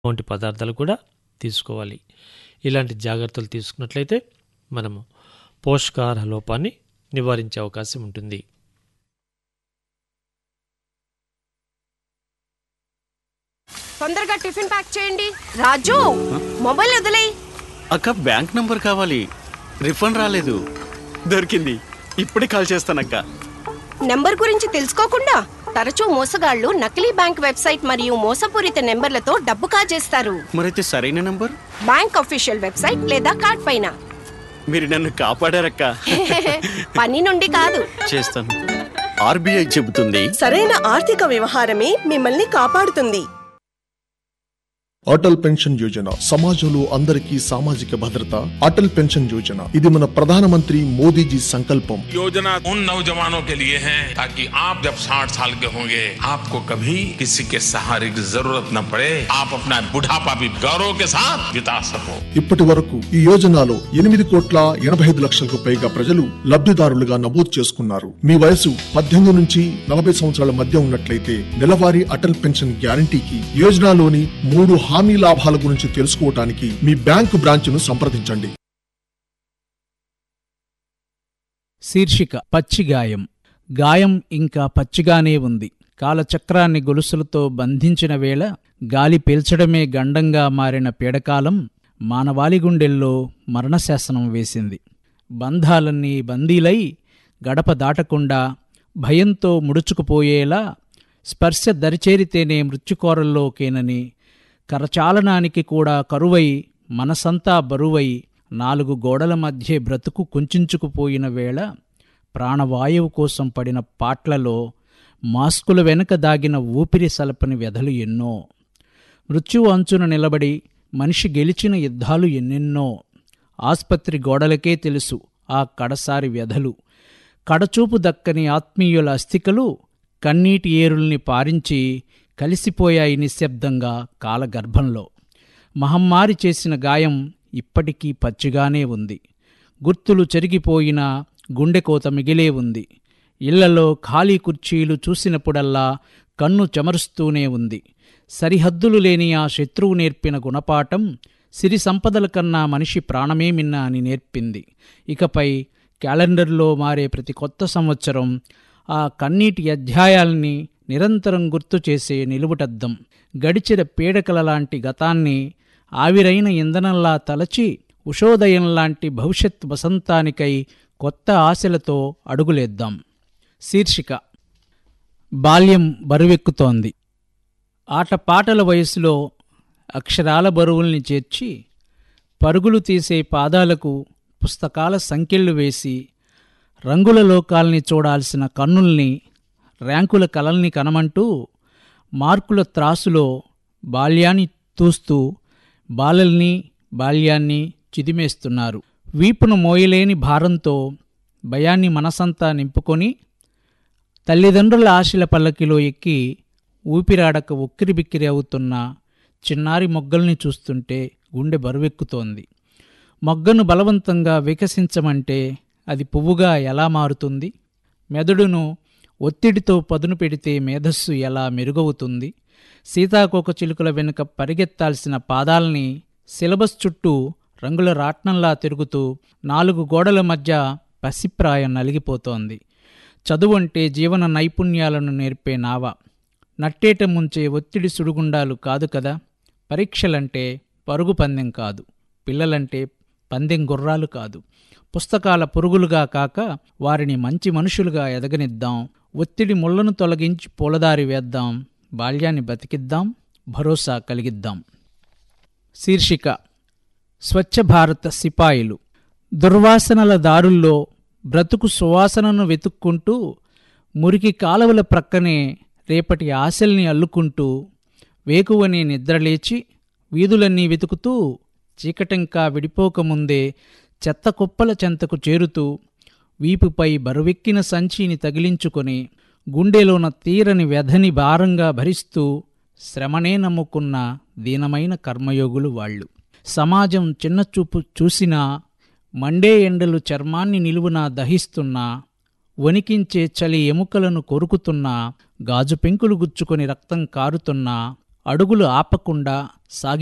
వంటి పదార్థాలు కూడా తీసుకోవాలి ఇలాంటి జాగ్రత్తలు తీసుకున్నట్లయితే మనము పోషకాహార లోపాన్ని నివారించే అవకాశం ఉంటుంది తొందరగా టిఫిన్ ప్యాక్ చేయండి రాజు మొబైల్ వదిలేయ్ అక్క బ్యాంక్ నంబర్ కావాలి రిఫండ్ రాలేదు దొరికింది ఇప్పుడే కాల్ చేస్తానక్క నెంబర్ గురించి తెలుసుకోకుండా తరచూ మోసగాళ్లు నకిలీ బ్యాంక్ వెబ్సైట్ మరియు మోసపూరిత నెంబర్లతో డబ్బు కాజేస్తారు మరైతే సరైన నంబర్ బ్యాంక్ అఫీషియల్ వెబ్సైట్ లేదా కార్డ్ పైన మీరు నన్ను కాపాడారక్క పని నుండి కాదు చేస్తాను ఆర్బీఐ చెబుతుంది సరైన ఆర్థిక వ్యవహారమే మిమ్మల్ని కాపాడుతుంది అటల్ పెన్షన్ యోజన సమాజంలో అందరికీ సామాజిక భద్రత అటల్ పెన్షన్ యోజన ఇది మన ప్రధానమంత్రి మోదీజీ సంకల్పం योजना उन नौजवानों के लिए है ताकि आप जब 60 साल के होंगे आपको कभी किसी के सहारे की जरूरत न पड़े आप अपना बुढ़ापा भी गौरव के साथ बिता सको ఇప్పటి వరకు ఈ యోజనలో ఎనిమిది కోట్ల ఎనభై ఐదు లక్షలకు పైగా ప్రజలు లబ్ధిదారులుగా నమోదు చేసుకున్నారు మీ వయసు పద్దెనిమిది నుంచి నలభై సంవత్సరాల మధ్య ఉన్నట్లయితే నెలవారీ అటల్ పెన్షన్ గ్యారంటీకి యోజనలోని మూడు హామీ లాభాల గురించి తెలుసుకోవటానికి మీ బ్యాంకు బ్రాంచ్ను సంప్రదించండి శీర్షిక పచ్చిగాయం గాయం ఇంకా పచ్చిగానే ఉంది కాలచక్రాన్ని గొలుసులతో బంధించిన వేళ గాలి పీల్చడమే గండంగా మారిన పీడకాలం మానవాళి గుండెల్లో మరణశాసనం వేసింది బంధాలన్నీ బందీలై గడప దాటకుండా భయంతో ముడుచుకుపోయేలా స్పర్శ దరిచేరితేనే మృత్యుకోరల్లోకేనని కరచాలనానికి కూడా కరువై మనసంతా బరువై నాలుగు గోడల మధ్య బ్రతుకు కుంచుకుపోయిన వేళ ప్రాణవాయువు కోసం పడిన పాట్లలో మాస్కుల వెనుక దాగిన ఊపిరి సలపని వ్యధలు ఎన్నో మృత్యువు అంచున నిలబడి మనిషి గెలిచిన యుద్ధాలు ఎన్నెన్నో ఆస్పత్రి గోడలకే తెలుసు ఆ కడసారి వ్యధలు కడచూపు దక్కని ఆత్మీయుల అస్థికలు కన్నీటి ఏరుల్ని పారించి కలిసిపోయాయి నిశ్శబ్దంగా కాలగర్భంలో మహమ్మారి చేసిన గాయం ఇప్పటికీ పచ్చిగానే ఉంది గుర్తులు చెరిగిపోయినా గుండెకోత మిగిలే ఉంది ఇళ్లలో ఖాళీ కుర్చీలు చూసినప్పుడల్లా కన్ను చెమరుస్తూనే ఉంది సరిహద్దులు లేని ఆ శత్రువు నేర్పిన గుణపాఠం సిరి సంపదల కన్నా మనిషి ప్రాణమే మిన్న అని నేర్పింది ఇకపై క్యాలెండర్లో మారే ప్రతి కొత్త సంవత్సరం ఆ కన్నీటి అధ్యాయాల్ని నిరంతరం గుర్తు చేసే నిలువుటద్దం గడిచిన పీడకల లాంటి గతాన్ని ఆవిరైన ఇంధనంలా తలచి ఉషోదయంలాంటి భవిష్యత్ వసంతానికై కొత్త ఆశలతో అడుగులేద్దాం శీర్షిక బాల్యం బరువెక్కుతోంది ఆటపాటల వయసులో అక్షరాల బరువుల్ని చేర్చి పరుగులు తీసే పాదాలకు పుస్తకాల సంకెళ్ళు వేసి రంగుల లోకాల్ని చూడాల్సిన కన్నుల్ని ర్యాంకుల కలల్ని కనమంటూ మార్కుల త్రాసులో బాల్యాన్ని తూస్తూ బాలల్ని బాల్యాన్ని చిదిమేస్తున్నారు వీపును మోయలేని భారంతో భయాన్ని మనసంతా నింపుకొని తల్లిదండ్రుల ఆశల పల్లకిలో ఎక్కి ఊపిరాడక ఉక్కిరిబిక్కిరి అవుతున్న చిన్నారి మొగ్గల్ని చూస్తుంటే గుండె బరువెక్కుతోంది మొగ్గను బలవంతంగా వికసించమంటే అది పువ్వుగా ఎలా మారుతుంది మెదడును ఒత్తిడితో పదును పెడితే మేధస్సు ఎలా మెరుగవుతుంది సీతాకోక చిలుకల వెనుక పరిగెత్తాల్సిన పాదాల్ని సిలబస్ చుట్టూ రంగుల రాట్నంలా తిరుగుతూ నాలుగు గోడల మధ్య పసిప్రాయం నలిగిపోతోంది చదువు అంటే జీవన నైపుణ్యాలను నేర్పే నావ నట్టేట ముంచే ఒత్తిడి సుడిగుండాలు కాదు కదా పరీక్షలంటే పరుగు పందెం కాదు పిల్లలంటే పందెం గుర్రాలు కాదు పుస్తకాల పురుగులుగా కాక వారిని మంచి మనుషులుగా ఎదగనిద్దాం ఒత్తిడి ముళ్లను తొలగించి పూలదారి వేద్దాం బాల్యాన్ని బతికిద్దాం భరోసా కలిగిద్దాం శీర్షిక స్వచ్ఛ భారత సిపాయిలు దుర్వాసనల దారుల్లో బ్రతుకు సువాసనను వెతుక్కుంటూ మురికి కాలవల ప్రక్కనే రేపటి ఆశల్ని అల్లుకుంటూ వేకువని నిద్రలేచి వీధులన్నీ వెతుకుతూ చీకటింకా విడిపోకముందే చెత్త కుప్పల చెంతకు చేరుతూ వీపుపై బరువెక్కిన సంచిని తగిలించుకొని గుండెలోన తీరని వ్యధని భారంగా భరిస్తూ శ్రమనే నమ్ముకున్న దీనమైన కర్మయోగులు వాళ్ళు సమాజం చిన్నచూపు చూసినా మండే ఎండలు చర్మాన్ని నిలువునా దహిస్తున్నా వణికించే చలి ఎముకలను కొరుకుతున్నా గాజు పెంకులు గుచ్చుకొని రక్తం కారుతున్నా అడుగులు ఆపకుండా సాగి